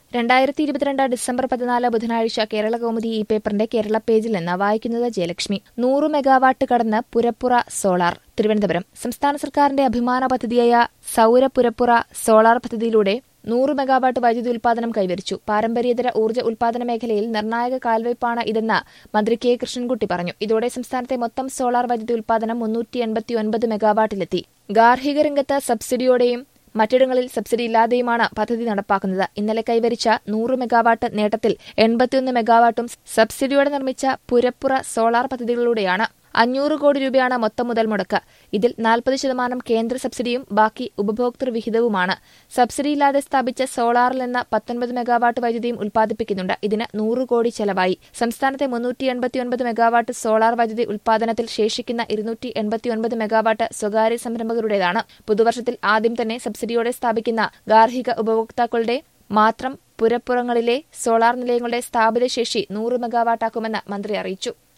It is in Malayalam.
രണ്ടായിരത്തി ഇരുപത്തിരണ്ട് ഡിസംബർ പതിനാല് ബുധനാഴ്ച കേരള കൗമുദി ഈ പേപ്പറിന്റെ കേരള പേജിൽ നിന്ന് വായിക്കുന്നത് ജയലക്ഷ്മി നൂറ് മെഗാവാട്ട് കടന്ന് പുരപ്പുറ സോളാർ തിരുവനന്തപുരം സംസ്ഥാന സർക്കാരിന്റെ അഭിമാന പദ്ധതിയായ സൌര പുരപ്പുറ സോളാർ പദ്ധതിയിലൂടെ നൂറ് മെഗാവാട്ട് വൈദ്യുതി ഉൽപാദനം കൈവരിച്ചു പാരമ്പര്യേതര ഊർജ്ജ ഉൽപാദന മേഖലയിൽ നിർണായക കാൽവയ്പാണ് ഇതെന്ന് മന്ത്രി കെ കൃഷ്ണൻകുട്ടി പറഞ്ഞു ഇതോടെ സംസ്ഥാനത്തെ മൊത്തം സോളാർ വൈദ്യുതി ഉൽപാദനം മുന്നൂറ്റി എൺപത്തിയൊൻപത് മെഗാവാട്ടിലെത്തി ഗാർഹിക രംഗത്ത് സബ്സിഡിയോടെയും മറ്റിടങ്ങളിൽ സബ്സിഡി ഇല്ലാതെയുമാണ് പദ്ധതി നടപ്പാക്കുന്നത് ഇന്നലെ കൈവരിച്ച നൂറ് മെഗാവാട്ട് നേട്ടത്തിൽ എൺപത്തിയൊന്ന് മെഗാവാട്ടും സബ്സിഡിയോടെ നിർമ്മിച്ച പുരപ്പുറ സോളാർ പദ്ധതികളിലൂടെയാണ് അഞ്ഞൂറ് കോടി രൂപയാണ് മൊത്തം മുതൽ മുടക്ക് ഇതിൽ നാൽപ്പത് ശതമാനം കേന്ദ്ര സബ്സിഡിയും ബാക്കി ഉപഭോക്തൃ വിഹിതവുമാണ് സബ്സിഡിയില്ലാതെ സ്ഥാപിച്ച സോളാറിൽ നിന്ന് പത്തൊൻപത് മെഗാവാട്ട് വൈദ്യുതിയും ഉൽപ്പാദിപ്പിക്കുന്നുണ്ട് ഇതിന് നൂറ് കോടി ചെലവായി സംസ്ഥാനത്തെ മുന്നൂറ്റി എൺപത്തിയൊൻപത് മെഗാവാട്ട് സോളാർ വൈദ്യുതി ഉൽപ്പാദനത്തിൽ ശേഷിക്കുന്ന ഇരുന്നൂറ്റി എൺപത്തിയൊൻപത് മെഗാവാട്ട് സ്വകാര്യ സംരംഭകരുടേതാണ് പുതുവർഷത്തിൽ ആദ്യം തന്നെ സബ്സിഡിയോടെ സ്ഥാപിക്കുന്ന ഗാർഹിക ഉപഭോക്താക്കളുടെ മാത്രം പുരപ്പുറങ്ങളിലെ സോളാർ നിലയങ്ങളുടെ സ്ഥാപിത ശേഷി നൂറ് മെഗാവാട്ടാക്കുമെന്ന് മന്ത്രി അറിയിച്ചു